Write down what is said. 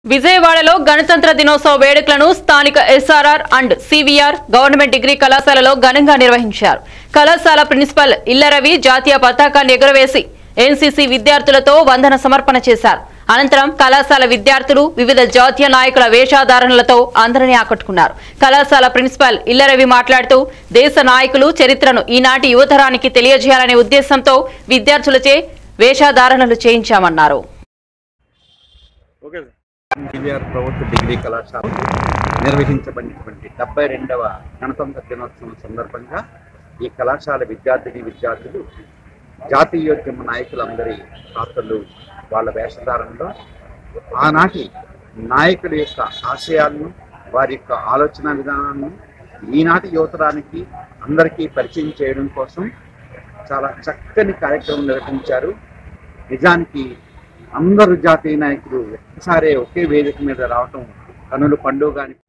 విజయవాడలో గణతంత్ర దినోత్సవ వేడుకలను స్థానిక SRR and CVR government degree కళాశాలలో ఘనంగా నిర్వహించారు కళాశాల ప్రిన్సిపల్ ఇల్లరవి జాతీయ పతాకాన్ని ఎగురవేసి ఎన్సీసీ విద్యార్థులతో వందన సమర్పణ చేశారు అనంతరం కళాశాల విద్యార్థులు వివిధ జాతీయ నాయకుల వేషాధారణలతో అందరినీ ఆకట్టుకున్నారు కళాశాల ప్రిన్సిపల్ ఇల్లరవి మాట్లాడుతూ దేశ నాయకులు చరిత్రను ఈనాటి యువతరానికి తెలియజేయాలనే ఉద్దేశంతో విద్యార్థులచే వేషాధారణలు చేయించామన్నారు ఓకే సార్ ఎన్టీఆర్ ప్రభుత్వ డిగ్రీ కళాశాల నిర్వహించబడినటువంటి డెబ్బై రెండవ గణతంత్ర దినోత్సవం సందర్భంగా ఈ కళాశాల విద్యార్థిని విద్యార్థులు జాతీయోద్యమ నాయకులందరి పాత్రలు వాళ్ళ వేషధారణలో ఆనాటి నాయకుల యొక్క ఆశయాలను వారి యొక్క ఆలోచన విధానాలను ఈనాటి యువతరానికి అందరికీ పరిచయం చేయడం కోసం చాలా చక్కని కార్యక్రమం నిర్వహించారు నిజానికి అందరు జాతీయ నాయకులు ఒక్కసారే ఒకే వేదిక మీద రావటం కనుల పండుగ